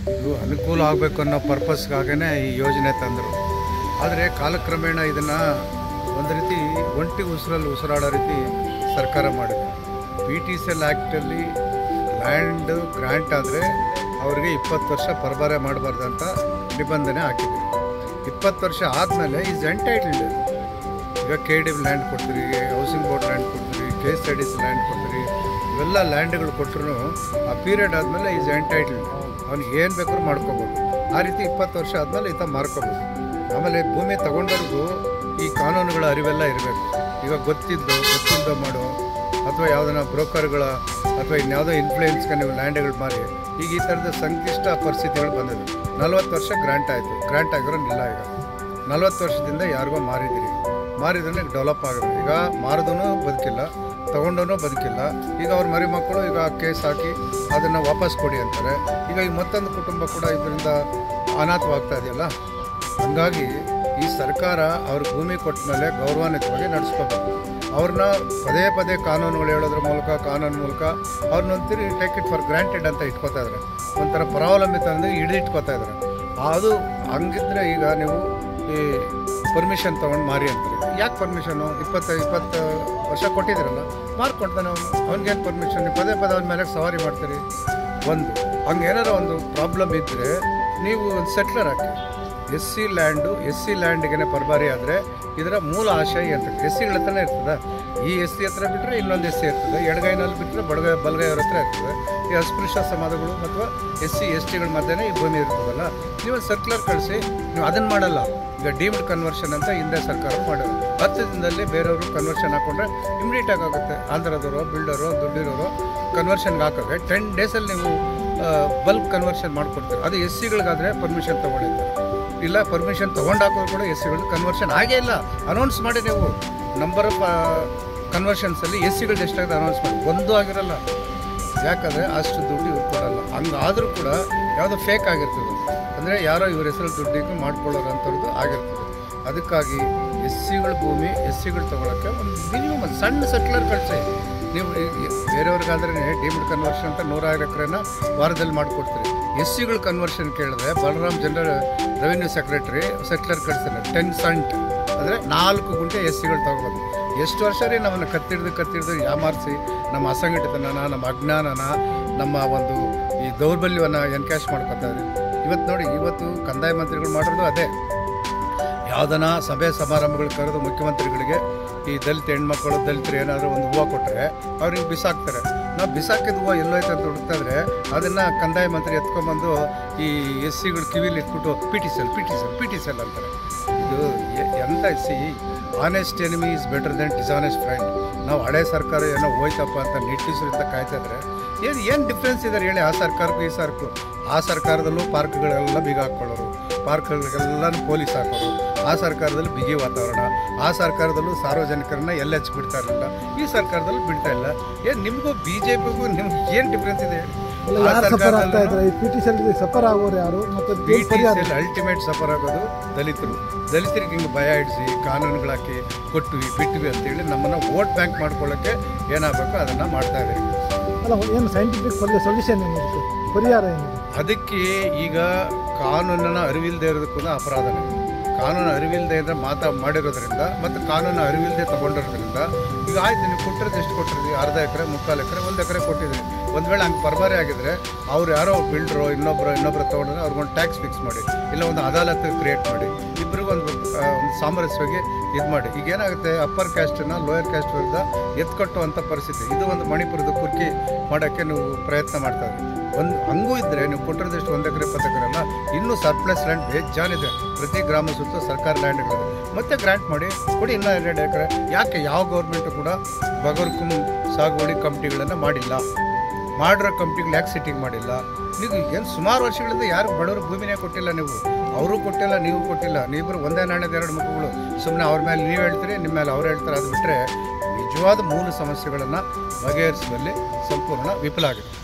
ಇದು ಅನುಕೂಲ ಆಗಬೇಕು ಅನ್ನೋ ಪರ್ಪಸ್ಗಾಗೇ ಈ ಯೋಜನೆ ತಂದರು ಆದರೆ ಕಾಲಕ್ರಮೇಣ ಇದನ್ನು ಒಂದು ರೀತಿ ಒಂಟಿ ಉಸಿರಲ್ಲಿ ಉಸಿರಾಡೋ ರೀತಿ ಸರ್ಕಾರ ಮಾಡಿದೆ ಪಿ ಟಿ ಸಿ ಎಲ್ ಆ್ಯಕ್ಟಲ್ಲಿ ಲ್ಯಾಂಡ್ ಗ್ರ್ಯಾಂಟ್ ಆದರೆ ಅವರಿಗೆ ಇಪ್ಪತ್ತು ವರ್ಷ ಪರಬಾರೆ ಮಾಡಬಾರ್ದು ಅಂತ ನಿಬಂಧನೆ ಹಾಕಿದೆ ಇಪ್ಪತ್ತು ವರ್ಷ ಆದಮೇಲೆ ಈಸ್ ಎಂಟೈಟಲ್ಡ್ ಈಗ ಕೆ ಡಿ ಲ್ಯಾಂಡ್ ಕೊಡ್ತೀರಿ ಹೌಸಿಂಗ್ ಬೋರ್ಡ್ ಲ್ಯಾಂಡ್ ಕೊಡ್ತೀರಿ K S I D C land ಕೊಡ್ತೀರಿ ಇವೆಲ್ಲ ಲ್ಯಾಂಡ್ಗಳು ಕೊಟ್ಟರು ಆ ಪೀರಿಯಡ್ ಆದಮೇಲೆ ಈಸ್ ಎಂಟೈಟಲ್ಡ್ ಅವ್ನಿಗೆ ಏನು ಬೇಕಾದ್ರೂ ಮಾಡ್ಕೋಬೋದು ಆ ರೀತಿ ಇಪ್ಪತ್ತು ವರ್ಷ ಆದಮೇಲೆ ಈತ ಮಾರ್ಕೋಬೋದು ಆಮೇಲೆ ಭೂಮಿ ತಗೊಂಡವ್ರಿಗೂ ಈ ಕಾನೂನುಗಳ ಅರಿವೆಲ್ಲ ಇರಬೇಕು ಈಗ ಗೊತ್ತಿದ್ದು ಗೊತ್ತಿದ್ದೋ ಮಾಡೋ ಅಥವಾ ಯಾವುದನ್ನ ಬ್ರೋಕರ್ಗಳ ಅಥವಾ ಇನ್ಯಾವುದೋ ಇನ್ಫ್ಲೂಯೆನ್ಸ್ಗೆ ನೀವು ಲ್ಯಾಂಡ್ಗಳು ಮಾರಿ ಈಗ ಈ ಥರದ ಸಂಕ್ಲಿಷ್ಟ ಪರಿಸ್ಥಿತಿಗಳು ಬಂದಿದೆ ನಲ್ವತ್ತು ವರ್ಷ ಗ್ರಾಂಟ್ ಆಯಿತು ಗ್ರಾಂಟ್ ಆಗಿರೋ ಇಲ್ಲ ಈಗ ನಲ್ವತ್ತು ವರ್ಷದಿಂದ ಯಾರಿಗೋ ಮಾರಿದ್ದೀರಿ ಮಾರಿದ್ರೆ ಡೆವಲಪ್ ಆಗುತ್ತೆ ಈಗ ಮಾರಿದೂ ಬದುಕಿಲ್ಲ ತೊಗೊಂಡೂ ಬದುಕಿಲ್ಲ ಈಗ ಅವ್ರ ಮರಿ ಮಕ್ಕಳು ಈಗ ಕೇಸ್ ಹಾಕಿ ಅದನ್ನು ವಾಪಸ್ ಕೊಡಿ ಅಂತಾರೆ ಈಗ ಈ ಮತ್ತೊಂದು ಕುಟುಂಬ ಕೂಡ ಇದರಿಂದ ಅನಾಥವಾಗ್ತಾ ಇದೆಯಲ್ಲ ಹಂಗಾಗಿ ಈ ಸರ್ಕಾರ ಅವ್ರ ಭೂಮಿ ಕೊಟ್ಟ ಮೇಲೆ ಗೌರವಾನ್ವಿತವಾಗಿ ನಡೆಸ್ಕೋಬೇಕು ಅವ್ರನ್ನ ಪದೇ ಪದೇ ಕಾನೂನುಗಳು ಹೇಳೋದ್ರ ಮೂಲಕ ಕಾನೂನು ಮೂಲಕ ಅವ್ರನ್ನೊಂದ್ತಿರಿ ಟೇಕ್ ಇಟ್ ಫಾರ್ ಗ್ರಾಂಟೆಡ್ ಅಂತ ಇಟ್ಕೋತಾ ಇದ್ದಾರೆ ಒಂಥರ ಪರಾವಲಂಬಿತ ಅಂದರೆ ಹಿಡಿದಿಟ್ಕೋತಾ ಇದ್ದಾರೆ ಅದು ಹಂಗಿದ್ರೆ ಈಗ ನೀವು ಈ ಪರ್ಮಿಷನ್ ತೊಗೊಂಡು ಮಾರಿ ಅಂತಾರೆ ಯಾಕೆ ಪರ್ಮಿಷನು ಇಪ್ಪತ್ತು ಇಪ್ಪತ್ತು ವರ್ಷ ಕೊಟ್ಟಿದ್ದೀರಲ್ಲ ಮಾರ್ಕೊಡ್ತಾನೆ ಅವನು ಅವ್ನಿಗೇನು ಪರ್ಮಿಷನ್ ಪದೇ ಪದೇ ಅವನ ಮೇಲೆ ಸವಾರಿ ಮಾಡ್ತೀರಿ ಒಂದು ಹಂಗೆ ಏನಾರ ಒಂದು ಪ್ರಾಬ್ಲಮ್ ಇದ್ದರೆ ನೀವು ಒಂದು ಸೆಟ್ಲರ್ ಹಾಕಿ S C land S C ಲ್ಯಾಂಡ್ಗೆ ಪರಬಾರಿ ಆದರೆ ಇದರ ಮೂಲ ಆಶಯ ಅಂತ ಎಸ್ ಸಿಗಳ ಹತ್ರನೇ ಇರ್ತದೆ ಈ ಎಸ್ ಸಿ ಹತ್ರ ಬಿಟ್ಟರೆ ಇನ್ನೊಂದು ಎಸ್ ಸಿ ಇರ್ತದೆ ಎಡಗೈನಲ್ಲಿ ಬಿಟ್ಟರೆ ಬಡಗೈ ಬಲಗೈಯವ್ರ ಹತ್ರ ಇರ್ತದೆ ಈ ಅಸ್ಪೃಶ್ಯ ಸಮಾಜಗಳು ಅಥವಾ ಎಸ್ ಸಿ ಎಸ್ ಟಿಗಳ ಮಧ್ಯೆ ಈ ಭೂಮಿ ಇರ್ತದಲ್ಲ ನೀವು ಸರ್ಕ್ಯುಲರ್ ಕಳಿಸಿ ನೀವು ಅದನ್ನು ಮಾಡಲ್ಲ ಈಗ ಡೀಮ್ಡ್ ಕನ್ವರ್ಷನ್ ಅಂತ ಹಿಂದೆ ಸರ್ಕಾರ ಮಾಡೋದು ಹತ್ತು ದಿನದಲ್ಲಿ ಬೇರೆಯವರು ಕನ್ವರ್ಷನ್ ಹಾಕೊಂಡ್ರೆ ಇಮಿಡಿಯೇಟ್ ಆಗುತ್ತೆ ಆಂಧ್ರದವರು ಬಿಲ್ಡರು ದುಡ್ಡಿರೋರು ಕನ್ವರ್ಷನ್ಗೆ ಹಾಕೋಕೆ ಟೆನ್ ಡೇಸಲ್ಲಿ ನೀವು ಬಲ್ಕ್ ಕನ್ವರ್ಷನ್ ಮಾಡಿಕೊಡ್ತೀರಿ ಅದು ಎಸ್ ಸಿಗಳಿಗಾದರೆ ಪರ್ಮಿಷನ್ ತೊಗೊಂಡಿರ್ತಾರೆ ಇಲ್ಲ ಪರ್ಮಿಷನ್ ತೊಗೊಂಡು ಹಾಕೋರು ಕೂಡ ಎಸ್ ಸಿಗಳು ಕನ್ವರ್ಷನ್ ಆಗೇ ಇಲ್ಲ ಅನೌನ್ಸ್ ಮಾಡಿ ನೀವು ನಂಬರ್ ಆಫ್ ಕನ್ವರ್ಷನ್ಸಲ್ಲಿ ಎಸ್ ಸಿಗಳು ಎಷ್ಟಾಗಿದೆ ಅನೌನ್ಸ್ ಮಾಡಿ ಒಂದು ಆಗಿರಲ್ಲ ಯಾಕಂದರೆ ಅಷ್ಟು ದುಡ್ಡು ಇವ್ರು ಕೊಡಲ್ಲ ಹಂಗಾದರೂ ಕೂಡ ಯಾವುದೋ ಫೇಕ್ ಆಗಿರ್ತದೆ ಅಂದರೆ ಯಾರೋ ಇವ್ರ ಹೆಸರು ದುಡ್ಡಿಗೆ ಮಾಡ್ಕೊಳ್ಳೋರು ಅಂಥವ್ರದ್ದು ಆಗಿರ್ತದೆ ಅದಕ್ಕಾಗಿ ಎಸ್ ಸಿಗಳ ಭೂಮಿ ಎಸ್ ಸಿಗಳು ತೊಗೊಳಕ್ಕೆ ಒಂದು ಮಿನಿಮಮ್ ಒಂದು ಸಣ್ಣ ಸೆಟ್ಲರ್ ಕಳಿಸಿ ನೀವು ಬೇರೆಯವ್ರಿಗಾದ್ರೆ ಡೀಮ್ಡ್ ಕನ್ವರ್ಷನ್ ಅಂತ ನೂರಾರು ಎಕರೆನ ವಾರದಲ್ಲಿ ಮಾಡಿಕೊಡ್ತೀರಿ ಎಸ್ ಸಿಗಳ ಕನ್ವರ್ಷನ್ ಕೇಳಿದ್ರೆ Balram general revenue secretary settler ಕಳಿಸ್ತಾರೆ ಟೆನ್ ಸೆಂಟ್ ಅಂದರೆ ನಾಲ್ಕು ಗುಂಟೆ ಎಸ್ ಸಿಗಳು ತೊಗೊಬೋದು ಎಷ್ಟು ವರ್ಷ ರೀ ನಮ್ಮನ್ನು ಕತ್ತಿಡ್ದು ಕತ್ತಿಡ್ದು ಯಾಮಾರಿಸಿ ನಮ್ಮ ಅಸಂಘಟಿತನ ನಮ್ಮ ಅಜ್ಞಾನನ ನಮ್ಮ ಒಂದು ಈ ದೌರ್ಬಲ್ಯವನ್ನು ಎನ್ಕ್ಯಾಶ್ ಮಾಡ್ಕೊತಾರೆ ಇವತ್ತು ನೋಡಿ ಇವತ್ತು ಕಂದಾಯ ಮಂತ್ರಿಗಳು ಮಾಡೋದು ಅದೇ ಯಾವುದನ್ನ ಸಭೆ ಸಮಾರಂಭಗಳು ಕರೆದು ಮುಖ್ಯಮಂತ್ರಿಗಳಿಗೆ ಈ ದಲಿತ ಹೆಣ್ಮಕ್ಳು ದಲಿತರು ಏನಾದರೂ ಒಂದು ಹೂವು ಕೊಟ್ಟರೆ ಅವ್ರಿಗೆ ಬಿಸಾಕ್ತಾರೆ ನಾವು ಬಿಸಾಕಿದ ಹೂವು ಎಲ್ಲೋಯ್ತು ಅಂತ ಹುಡುಕ್ತಾ ಇದ್ರೆ ಅದನ್ನು ಕಂದಾಯ ಮಂತ್ರಿ ಎತ್ಕೊಂಬಂದು ಈ ಎಸ್ ಸಿಗಳು ಕಿವಿಲಿ ಇಟ್ಬಿಟ್ಟು P T cell P T cell P T cell ಅಂತಾರೆ ಇದು ಎ- ಎಂತ ಸಿ honest enemy is better than dishonest friend ನಾವು ಹಳೆ ಸರ್ಕಾರ ಏನೋ ಹೋಯ್ತಪ್ಪ ಅಂತ ನಿಟ್ಟುಸಿರಿಂದ ಕಾಯ್ತಾ ಇದ್ರೆ ಏನು ಏನು ಡಿಫ್ರೆನ್ಸ್ ಇದೆ ಹೇಳಿ ಆ ಸರ್ಕಾರಕ್ಕೂ ಈ ಸರ್ಕು ಆ ಸರ್ಕಾರದಲ್ಲೂ ಪಾರ್ಕ್ಗಳೆಲ್ಲ ಬೀಗ ಹಾಕ್ಕೊಳ್ಳೋರು ಪಾರ್ಕ್ಗಳಿಗೆಲ್ಲನೂ ಪೊಲೀಸ್ ಹಾಕೋರು ಆ ಸರ್ಕಾರದಲ್ಲಿ ಬಿಗಿ ವಾತಾವರಣ ಆ ಸರ್ಕಾರದಲ್ಲೂ ಸಾರ್ವಜನಿಕರನ್ನ ಎಲ್ಲ ಹೆಚ್ಚು ಬಿಡ್ತಾ ಇರಲಿಲ್ಲ ಈ ಸರ್ಕಾರದಲ್ಲೂ ಬಿಡ್ತಾ ಇಲ್ಲ ಏನು ನಿಮಗೂ ಬಿ ಜೆ ಪಿಗೂ ನಿಮ್ಗೆ ಏನು ಡಿಫ್ರೆನ್ಸ್ ಇದೆ ಹೇಳಿ? ಅಲ್ಲ ಆ ಯಾರು ಸಫರ್ ಆಗ್ತಾ ಸರ್ಕಾರದಲ್ಲೂ ಇದ್ದಾರೆ ಈ ಪಿ ಟಿ ಸಿ ಸಫರ್ ಆಗೋರು ಯಾರು ಮತ್ತೆ ಬಿ ಏನ್ ಟಿ ಪರಿಹಾರ ಅಲ್ಟಿಮೇಟ್ ಸಫರ್ ಆಗೋದು ದಲಿತರು ದಲಿತರಿಗೆ ಹಿಂಗೆ ಭಯ ಇಡಿಸಿ ಕಾನೂನುಗಳಾಕಿ ಕೊಟ್ವಿ ಬಿಟ್ವಿ ಅಂತೇಳಿ ನಮ್ಮನ್ನು ವೋಟ್ ಬ್ಯಾಂಕ್ ಮಾಡ್ಕೊಳ್ಳೋಕ್ಕೆ ಏನಾಗಬೇಕು ಅದನ್ನು ಮಾಡ್ತಾ ಇದ್ದಾರೆ ಅಲ್ಲ ಏನು ಸೈಂಟಿಫಿಕ್ ಸೊಲ್ಯೂಷನ್ ಏನಿರುತ್ತೆ ಪರಿಹಾರ ಏನಿದೆ ಅದಕ್ಕೆ ಈಗ ಕಾನೂನನ್ನ ಅರಿವಿಲ್ಲದೆ ಇರೋದಕ್ಕೂ ಅಪರಾಧನೇ ಕಾನೂನು ಅರಿವಿಲ್ಲದೆ ಇದ್ರೆ ಮಾತಾ ಮಾಡಿರೋದ್ರಿಂದ ಮತ್ತು ಕಾನೂನು ಅರಿವಿಲ್ಲದೆ ತಗೊಂಡಿರೋದ್ರಿಂದ ಈಗ ಆಯ್ತು ನೀವು ಕೊಟ್ಟಿರೋದು ಎಷ್ಟು ಕೊಟ್ಟಿದ್ರಿ ಅರ್ಧ ಎಕರೆ ಮುಕ್ಕಾಲು ಎಕರೆ ಒಂದು ಎಕರೆ ಕೊಟ್ಟಿದ್ರಿ ಒಂದು ವೇಳೆ ಹಂಗೆ ಪರಬಾರಿ ಆಗಿದ್ರೆ ಅವ್ರು ಯಾರೋ ಬಿಲ್ಡ್ರು ಇನ್ನೊಬ್ಬರು ಇನ್ನೊಬ್ಬರು ತೊಗೊಂಡ್ರೆ ಅವ್ರಿಗೊಂದು ಟ್ಯಾಕ್ಸ್ ಫಿಕ್ಸ್ ಮಾಡಿ ಇಲ್ಲ ಒಂದು ಅದಾಲತ್ ಕ್ರಿಯೇಟ್ ಮಾಡಿ ಇಬ್ಬರಿಗೊಂದು ಒಂದು ಸಾಮರಸ್ಯವಾಗಿ ಇದು ಮಾಡಿ ಈಗ ಏನಾಗುತ್ತೆ ಅಪ್ಪರ್ ಕ್ಯಾಸ್ಟನ್ನ ಲೋಯರ್ ಕ್ಯಾಸ್ಟ್ ವಿರುದ್ಧ ಎತ್ಕಟ್ಟುವಂಥ ಪರಿಸ್ಥಿತಿ ಇದು ಒಂದು ಮಣಿಪುರದ ಕುರ್ಕಿ ಮಾಡೋಕ್ಕೆ ನೀವು ಪ್ರಯತ್ನ ಮಾಡ್ತಾ ಇದ್ದೀರಿ ಒಂದು ಹಂಗೂ ಇದ್ದರೆ ನೀವು ಕೊಟ್ಟಿರೋದಷ್ಟು ಒಂದು ಎಕರೆ ಇಪ್ಪತ್ತು ಎಕರೆ ಅಲ್ಲ ಇನ್ನೂ ಸರ್ಪ್ಲಸ್ ಲ್ಯಾಂಡ್ ಬೇಜಾನಿದೆ ಪ್ರತಿ ಗ್ರಾಮ ಸುತ್ತ ಸರ್ಕಾರ ಲ್ಯಾಂಡ್ಗಳಿದೆ ಮತ್ತೆ ಗ್ರಾಂಟ್ ಮಾಡಿ ಕೊಡಿ ಇನ್ನೂ ಎರಡು ಎಕರೆ ಯಾಕೆ ಯಾವ ಗೌರ್ಮೆಂಟು ಕೂಡ ಬಗರ್ಕುಂ ಸಾಗುವಳಿ ಕಂಪ್ನಿಗಳನ್ನು ಮಾಡಿಲ್ಲ ಮಾಡಿರೋ ಕಂಪ್ನಿಗಳು ಯಾಕೆ ಸಿಟ್ಟಿಂಗ್ ಮಾಡಿಲ್ಲ ನೀವು ಏನು ಸುಮಾರು ವರ್ಷಗಳಿಂದ ಯಾರು ಬಡವರು ಭೂಮಿನೇ ಕೊಟ್ಟಿಲ್ಲ ನೀವು ಅವರು ಕೊಟ್ಟಿಲ್ಲ ನೀವು ಕೊಟ್ಟಿಲ್ಲ ನೀವಿಬ್ಬರು ಒಂದೇ ನಾಣ್ಯದ ಎರಡು ಮುಖಗಳು ಸುಮ್ಮನೆ ಅವ್ರ ಮೇಲೆ ನೀವು ಹೇಳ್ತೀರಿ ನಿಮ್ಮ ಮೇಲೆ ಅವ್ರು ಹೇಳ್ತಾರೆ ಅದು ಬಿಟ್ಟರೆ ನಿಜವಾದ ಮೂಲ ಸಮಸ್ಯೆಗಳನ್ನು ಬಗೆಹರಿಸುವಲ್ಲಿ ಸಂಪೂರ್ಣ ವಿಫಲ ಆಗಿದೆ